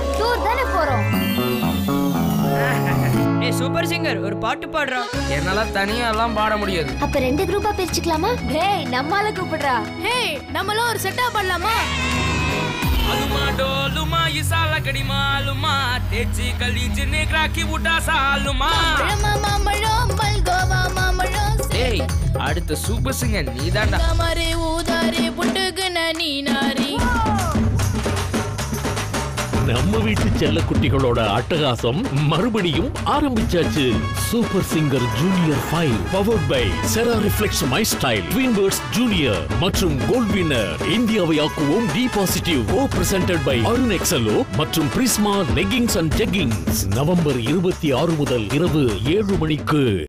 tour தானே போறோம் ஏய் சூப்பர் சிங்கர் ஒரு பாட்டு பாடுறா என்னால தனியா எல்லாம் பாட முடியாது அப்ப ரெண்டு குரூப்பா பிரிச்சுக்கலாமா டேய் நம்மால கூப்பிடுறா ஹே நம்மளும் ஒரு செட்டா பண்ணலாமா அலுமா டோலுமா இசால கடிமா அலுமா தேச்சி கலிஜின்னு கிராக்கி விட்டா சாலுமா பழமா மாம்பழம் மல்கோவா மாம்பழம் ஏய் அடுத்த சூப்பர் சிங்கர் நீதான்டா தாமரை ஊதாரி புட்டுக்குன நீனாரி நம்ம வீட்டு செல்லக்குட்டிகளோட அட்டகாசம் மறுபடியும் ஆரம்பிச்சாச்சு super singer junior five powered by Cera reflex my style twin birds junior மற்றும் கோல்ட் வின்னர் இந்தியாவை ஆக்குவோம் T positive co presented by Arun Excello மற்றும் Prisma leggings and jeggings November இருபத்தி ஆறு முதல் இரவு ஏழு மணிக்கு